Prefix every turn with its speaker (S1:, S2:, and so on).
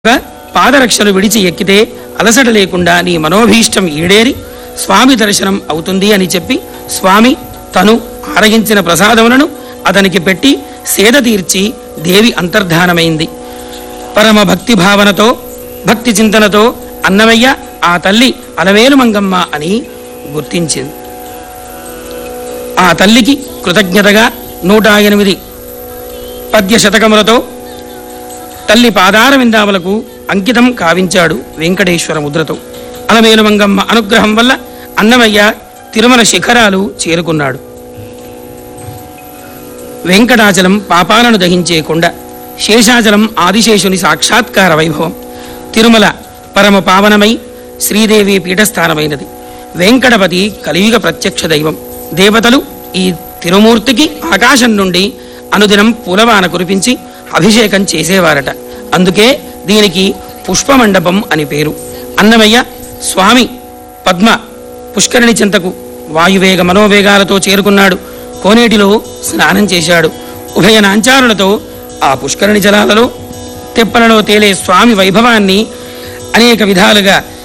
S1: గా పాదరక్షలు విడిచి ఎక్కితే అలసట లేకుండా నీ మనోభీష్టం ఈడేరి స్వామి దర్శనం అవుతుంది అని చెప్పి స్వామి తను ఆరగించిన ప్రసాదములను అతనికి పెట్టి సేద తీర్చి దేవి అంతర్ధానమైంది పరమ భక్తి భావనతో భక్తి చింతనతో అన్నమయ్య ఆ తల్లి అలవేలు మంగమ్మ అని గుర్తించింది ఆ తల్లికి కృతజ్ఞతగా నూట ఎనిమిది పద్య శతకములతో తల్లి పాదార విందాములకు అంకితం కావించాడు వెంకటేశ్వర ముద్రతో అలమేలు మంగమ్మ అనుగ్రహం వల్ల అన్నమయ్య తిరుమల శిఖరాలు చేరుకున్నాడు వెంకటాచలం పాపాలను దహించే కొండ శేషాచలం ఆదిశేషుని సాక్షాత్కార వైభవం తిరుమల పరమ పావనమై శ్రీదేవి పీఠస్థానమైనది వెంకటపతి కలియుగ ప్రత్యక్ష దైవం దేవతలు ఈ తిరుమూర్తికి ఆకాశం నుండి అనుదినం పూలవాన కురిపించి అభిషేకం చేసేవారట అందుకే దీనికి పుష్పమండపం అని పేరు అన్నమయ్య స్వామి పద్మ పుష్కరిణి చింతకు వాయువేగ మనోవేగాలతో చేరుకున్నాడు కోనేటిలో స్నానం చేశాడు ఉభయ నాంచారులతో ఆ పుష్కరిణి జలాలలో తెప్పలలో తేలే స్వామి వైభవాన్ని అనేక విధాలుగా